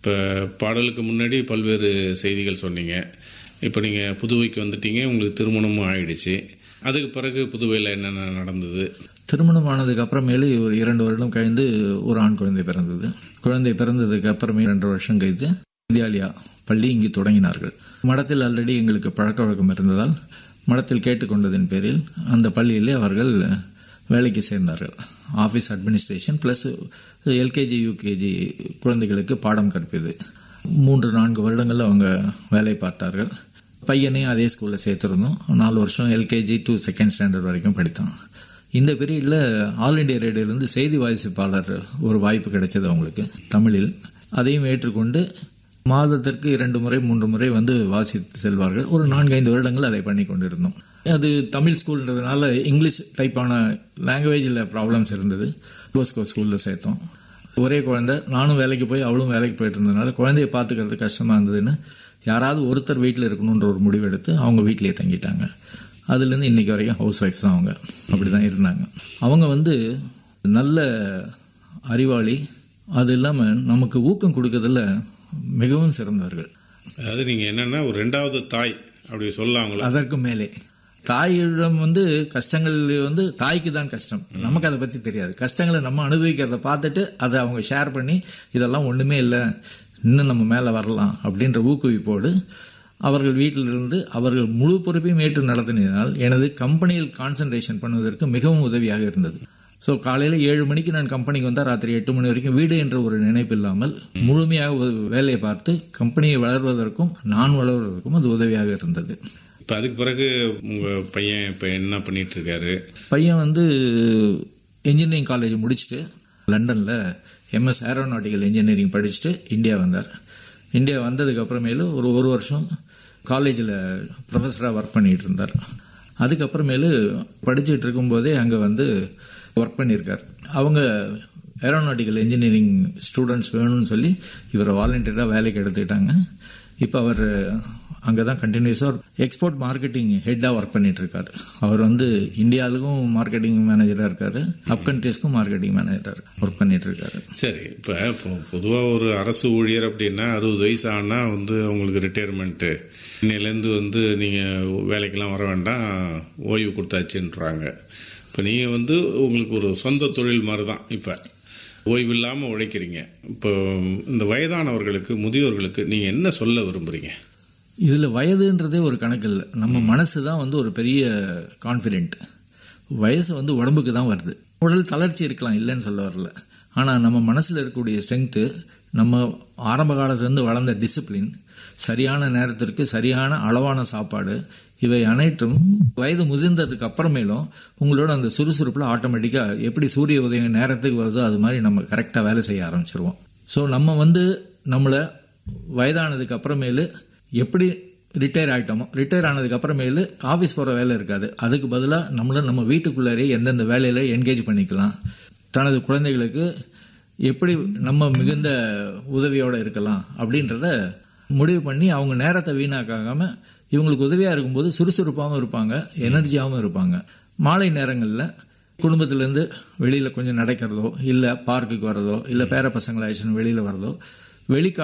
இப்போ பாடலுக்கு முன்னாடி பல்வேறு செய்திகள் சொன்னீங்க இப்போ நீங்கள் புதுவைக்கு வந்துட்டீங்க உங்களுக்கு திருமணமும் ஆயிடுச்சு அதுக்கு பிறகு புதுவையில் என்னென்ன நடந்தது திருமணம் ஆனதுக்கு அப்புறமேலு ஒரு இரண்டு வருடம் கழிந்து ஒரு ஆண் குழந்தை பிறந்தது குழந்தை பிறந்ததுக்கு அப்புறமே ரெண்டு வருஷம் கழித்து வித்யாலயா பள்ளி இங்கு தொடங்கினார்கள் மடத்தில் ஆல்ரெடி எங்களுக்கு பழக்க வழக்கம் இருந்ததால் மடத்தில் கேட்டுக்கொண்டதின் பேரில் அந்த பள்ளியிலே அவர்கள் வேலைக்கு சேர்ந்தார்கள் office administration plus LKG UKG குழந்தைகளுக்கு பாடம் கற்பிது மூன்று நான்கு வருடங்கள் அவங்க வேலை பார்த்தார்கள் பையனையும் அதே ஸ்கூலில் சேர்த்துருந்தோம் நாலு வருஷம் எல்கேஜி டு செகண்ட் ஸ்டாண்டர்ட் வரைக்கும் படித்தான் இந்த பீரியடில் ஆல் இண்டியா ரேடியோலேருந்து செய்தி வாசிப்பாளர் ஒரு வாய்ப்பு கிடைச்சது அவங்களுக்கு தமிழில் அதையும் ஏற்றுக்கொண்டு மாதத்திற்கு இரண்டு முறை மூன்று முறை வந்து வாசித்து செல்வார்கள் ஒரு நான்கைந்து வருடங்கள் அதை பண்ணி கொண்டிருந்தோம் அது தமிழ் ஸ்கூல்ன்றதுனால இங்கிலீஷ் டைப்பான லாங்குவேஜில் ப்ராப்ளம்ஸ் இருந்தது போஸ்கோ ஸ்கூலில் சேர்த்தோம் ஒரே குழந்தை நானும் வேலைக்கு போய் அவளும் வேலைக்கு போயிட்டு இருந்ததுனால குழந்தைய பார்த்துக்கிறது கஷ்டமாக இருந்ததுன்னு யாராவது ஒருத்தர் வீட்டில் இருக்கணுன்ற ஒரு முடிவு எடுத்து அவங்க வீட்டிலேயே தங்கிட்டாங்க அதுலேருந்து இன்றைக்கி வரைக்கும் ஹவுஸ் ஒய்ஃப் தான் அவங்க அப்படி தான் இருந்தாங்க அவங்க வந்து நல்ல அறிவாளி அது இல்லாமல் நமக்கு ஊக்கம் கொடுக்கறதுல மிகவும் சிறந்தவர்கள் அதாவது நீங்கள் என்னென்னா ஒரு ரெண்டாவது தாய் அப்படி சொல்லலாங்களா அதற்கு மேலே தாயிடம் வந்து கஷ்டங்கள் வந்து தாய்க்கு தான் கஷ்டம் நமக்கு அதை பற்றி தெரியாது கஷ்டங்களை நம்ம அனுபவிக்கிறத பார்த்துட்டு அதை அவங்க ஷேர் பண்ணி இதெல்லாம் ஒன்றுமே இல்லை இன்னும் நம்ம மேலே வரலாம் அப்படின்ற ஊக்குவிப்போடு அவர்கள் வீட்டிலிருந்து அவர்கள் முழு பொறுப்பையும் ஏற்று நடத்தினால் எனது கம்பெனியில் கான்சன்ட்ரேஷன் பண்ணுவதற்கு மிகவும் உதவியாக இருந்தது ஸோ காலையில் ஏழு மணிக்கு நான் கம்பெனிக்கு வந்தால் ராத்திரி எட்டு மணி வரைக்கும் வீடு என்ற ஒரு நினைப்பு இல்லாமல் முழுமையாக ஒரு வேலையை பார்த்து கம்பெனியை வளர்வதற்கும் நான் வளர்வதற்கும் அது உதவியாக இருந்தது இப்போ அதுக்கு பிறகு உங்கள் பையன் இப்போ என்ன பண்ணிட்டு இருக்காரு பையன் வந்து இன்ஜினியரிங் காலேஜ் முடிச்சுட்டு லண்டனில் எம்எஸ் ஏரோநாட்டிக்கல் இன்ஜினியரிங் படிச்சுட்டு இந்தியா வந்தார் இந்தியா வந்ததுக்கு அப்புறமேலு ஒரு ஒரு வருஷம் காலேஜில் ப்ரொஃபஸராக ஒர்க் பண்ணிகிட்டு இருந்தார் அதுக்கப்புறமேலு படிச்சுட்டு இருக்கும்போதே அங்கே வந்து ஒர்க் பண்ணியிருக்கார் அவங்க ஏரோநாட்டிக்கல் இன்ஜினியரிங் ஸ்டூடெண்ட்ஸ் வேணும்னு சொல்லி இவரை வாலண்டியராக வேலைக்கு எடுத்துக்கிட்டாங்க இப்போ அவர் அங்கே தான் கண்டினியூஸாக எக்ஸ்போர்ட் மார்க்கெட்டிங் ஹெட்டாக ஒர்க் பண்ணிட்டு இருக்காரு அவர் வந்து இந்தியாவுக்கும் மார்க்கெட்டிங் மேனேஜராக இருக்காரு அப் கண்ட்ரீஸ்க்கும் மார்க்கெட்டிங் மேனேஜராக ஒர்க் பண்ணிட்டு இருக்காரு சரி இப்போ பொதுவாக ஒரு அரசு ஊழியர் அப்படின்னா அறுபது வயசு ஆனால் வந்து அவங்களுக்கு ரிட்டையர்மெண்ட்டு இன்னையிலேருந்து வந்து நீங்கள் வேலைக்கெல்லாம் வர வேண்டாம் ஓய்வு கொடுத்தாச்சுன்றாங்க இப்போ நீங்கள் வந்து உங்களுக்கு ஒரு சொந்த தொழில் மாதிரி தான் இப்போ ஓய்வு இல்லாமல் உழைக்கிறீங்க இப்போ இந்த வயதானவர்களுக்கு முதியோர்களுக்கு நீங்கள் என்ன சொல்ல விரும்புகிறீங்க இதில் வயதுன்றதே ஒரு கணக்கு இல்லை நம்ம மனசு தான் வந்து ஒரு பெரிய கான்ஃபிடென்ட் வயசு வந்து உடம்புக்கு தான் வருது உடல் தளர்ச்சி இருக்கலாம் இல்லைன்னு சொல்ல வரல ஆனால் நம்ம மனசில் இருக்கக்கூடிய ஸ்ட்ரென்த்து நம்ம ஆரம்ப காலத்துலேருந்து வளர்ந்த டிசிப்ளின் சரியான நேரத்திற்கு சரியான அளவான சாப்பாடு இவை அனைத்தும் வயது முதிர்ந்ததுக்கு அப்புறமேலும் உங்களோட அந்த சுறுசுறுப்பில் ஆட்டோமேட்டிக்காக எப்படி சூரிய உதயம் நேரத்துக்கு வருதோ அது மாதிரி நம்ம கரெக்டாக வேலை செய்ய ஆரம்பிச்சிருவோம் ஸோ நம்ம வந்து நம்மளை வயதானதுக்கு அப்புறமேலு எப்படி ரிட்டையர் ஆகிட்டோமோ ரிட்டையர் ஆனதுக்கு அப்புறமேலு ஆஃபீஸ் போகிற வேலை இருக்காது அதுக்கு பதிலாக நம்மள நம்ம வீட்டுக்குள்ளாரே எந்தெந்த வேலையில் என்கேஜ் பண்ணிக்கலாம் தனது குழந்தைகளுக்கு எப்படி நம்ம மிகுந்த உதவியோடு இருக்கலாம் அப்படின்றத முடிவு பண்ணி அவங்க நேரத்தை வீணாக்காமல் இவங்களுக்கு உதவியாக இருக்கும்போது சுறுசுறுப்பாகவும் இருப்பாங்க எனர்ஜியாகவும் இருப்பாங்க மாலை நேரங்களில் குடும்பத்திலேருந்து வெளியில் கொஞ்சம் நடக்கிறதோ இல்லை பார்க்குக்கு வரதோ இல்லை பேர பசங்களை ஆயிடுச்சுன்னு வெளியில் வரதோ வெளிக்கா